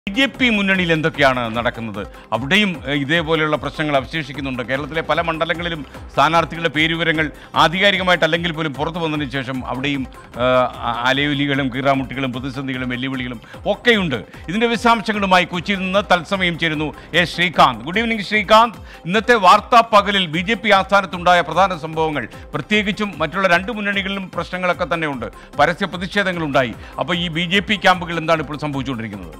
B J P മുന്നണിയിൽ എന്തൊക്കെയാണ് നടക്കുന്നത് അവിടെയും ഏഹ്, ഇതേപോലെയുള്ള പ്രശ്നങ്ങൾ അവശേഷിക്കുന്നുണ്ട് കേരളത്തിലെ പല മണ്ഡലങ്ങളിലും സ്ഥാനാർത്ഥികളുടെ പേരുവിവരങ്ങൾ ആധികാരികമായിട്ടല്ലെങ്കിൽ പോലും പുറത്തു വന്നതിന് ശേഷം അവിടെയും ഏഹ്, ആ- അലയൊലികളും കീറാമുട്ടികളും പ്രതിസന്ധികളും വെല്ലുവിളികളും ഒക്കെയുണ്ട് ഇതിന്റെ വിശദാംശങ്ങളുമായി കൊച്ചിയിൽ നിന്ന് തത്സമയം ചേരുന്നു A Sreekanth good evening Sreekanth ഇന്നത്തെ വാർത്താ പകലിൽ ബി ജെ പി ആസ്ഥാനത്തുണ്ടായ പ്രധാന സംഭവങ്ങൾ പ്രത്യേകിച്ചും മറ്റുള്ള രണ്ട് മുന്നണികളിലും പ്രശ്നങ്ങളൊക്കെ തന്നെയുണ്ട് പരസ്യ പ്രതിഷേധങ്ങളുണ്ടായി അപ്പോൾ ഈ ബി ജെ പി ക്യാമ്പുകൾ എന്താണ് ഇപ്പോൾ സംഭവിച്ചുകൊണ്ടിരിക്കുന്നത്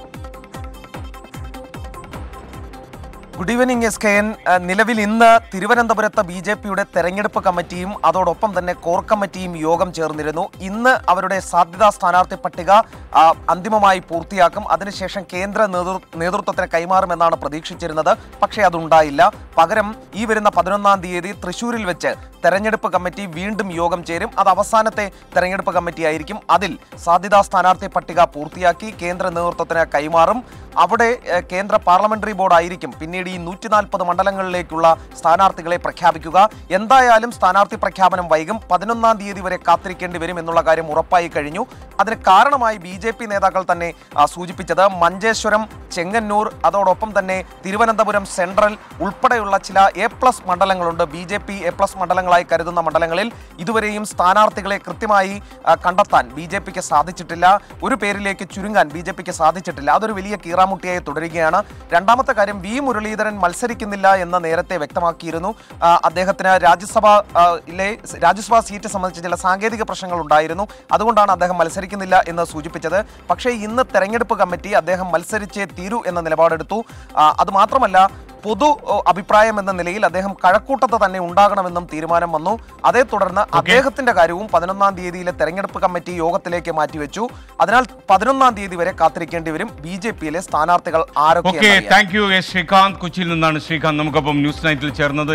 good evening S K N അഹ് നിലവിൽ ഇന്ന് തിരുവനന്തപുരത്ത് ബി ജെ പിയുടെ തെരഞ്ഞെടുപ്പ് കമ്മിറ്റിയും അതോടൊപ്പം തന്നെ കോർ കമ്മിറ്റിയും യോഗം ചേർന്നിരുന്നു ഇന്ന് അവരുടെ സാധ്യതാ സ്ഥാനാർത്ഥി പട്ടിക ആ, അന്തിമമായി പൂർത്തിയാക്കും അതിനുശേഷം കേന്ദ്ര നേതൃ- നേതൃത്വത്തിന് കൈമാറുമെന്നാണ് പ്രതീക്ഷിച്ചിരുന്നത് പക്ഷേ അതുണ്ടായില്ല പകരം ഈ വരുന്ന പതിനൊന്നാം തീയതി തൃശൂരിൽ വെച്ച് തെരഞ്ഞെടുപ്പ് കമ്മിറ്റി വീണ്ടും യോഗം ചേരും അത് അവസാനത്തെ തെരഞ്ഞെടുപ്പ് കമ്മിറ്റി ആയിരിക്കും അതിൽ സാധ്യതാ സ്ഥാനാർത്ഥി പട്ടിക പൂർത്തിയാക്കി കേന്ദ്ര നേതൃത്വത്തിന് കൈമാറും അവിടെ ഏഹ്, കേന്ദ്ര പാർലമെന്ററി ബോർഡ് ആയിരിക്കും പിന്നീട് ഈ നൂറ്റി നാൽപ്പത് മണ്ഡലങ്ങളിലേക്കുള്ള സ്ഥാനാർത്ഥികളെ പ്രഖ്യാപിക്കുക എന്തായാലും സ്ഥാനാർത്ഥി പ്രഖ്യാപനം വൈകും പതിനൊന്നാം തീയതി വരെ കാത്തിരിക്കേണ്ടി വരും എന്നുള്ള കാര്യം ഉറപ്പായി കഴിഞ്ഞു അതിന് കാരണമായി ബി ജെ പി നേതാക്കൾ തന്നെ ആ, സൂചിപ്പിച്ചത് മഞ്ചേശ്വരം ചെങ്ങന്നൂർ അതോടൊപ്പം തന്നെ തിരുവനന്തപുരം സെൻട്രൽ ഉൾപ്പെടെയുള്ള ചില എ പ്ലസ് മണ്ഡലങ്ങളുണ്ട് B J P A plus മണ്ഡലങ്ങളായി കരുതുന്ന മണ്ഡലങ്ങളിൽ ഇതുവരെയും സ്ഥാനാർത്ഥികളെ കൃത്യമായി ആ, കണ്ടെത്താൻ ബി ജെ പിക്ക് സാധിച്ചിട്ടില്ല ഒരു പേരിലേക്ക് ചുരുങ്ങാൻ ബി ജെ പിക്ക് സാധിച്ചിട്ടില്ല അതൊരു വലിയ കീറാമുട്ടിയായി തുടരുകയാണ് രണ്ടാമത്തെ കാര്യം വി മുരളീധരൻ മത്സരിക്കുന്നില്ല എന്ന് നേരത്തെ വ്യക്തമാക്കിയിരുന്നു ആ, അദ്ദേഹത്തിന് രാജ്യസഭയിലെ രാജ്യസഭാ സീറ്റ് സംബന്ധിച്ച് ചില സാങ്കേതിക പ്രശ്നങ്ങൾ ഉണ്ടായിരുന്നു അതുകൊണ്ടാണ് അദ്ദേഹം മത്സരിക്കുന്നില്ല എന്ന് സൂചിപ്പിച്ചത് പക്ഷേ ഇന്ന് തെരഞ്ഞെടുപ്പ് കമ്മിറ്റി അദ്ദേഹം മത്സരിച്ചേ തീരൂ എന്ന നിലപാടെടുത്തു ആ, അതുമാത്രമല്ല പൊതു ഓ, അഭിപ്രായം എന്ന നിലയിൽ അദ്ദേഹം കഴക്കൂട്ടത്ത് തന്നെ ഉണ്ടാകണമെന്നും തീരുമാനം വന്നു അതേ തുടർന്ന് അദ്ദേഹത്തിന്റെ കാര്യവും പതിനൊന്നാം തീയതിയിലെ തെരഞ്ഞെടുപ്പ് കമ്മിറ്റി യോഗത്തിലേക്ക് മാറ്റിവെച്ചു അതിനാൽ പതിനൊന്നാം തീയതി വരെ കാത്തിരിക്കേണ്ടി വരും ബി ജെ പിയിലെ സ്ഥാനാർത്ഥികൾ ഓക്കെ ആരൊക്കെ താങ്ക് യു എസ് ശ്രീകാന്ത് കൊച്ചിയിൽ നിന്നാണ് ശ്രീകാന്ത് നമുക്കൊപ്പം ന്യൂസ് നൈറ്റിൽ ചേർന്നത്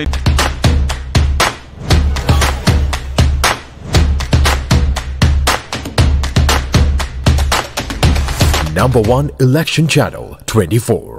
Number one election channel 24.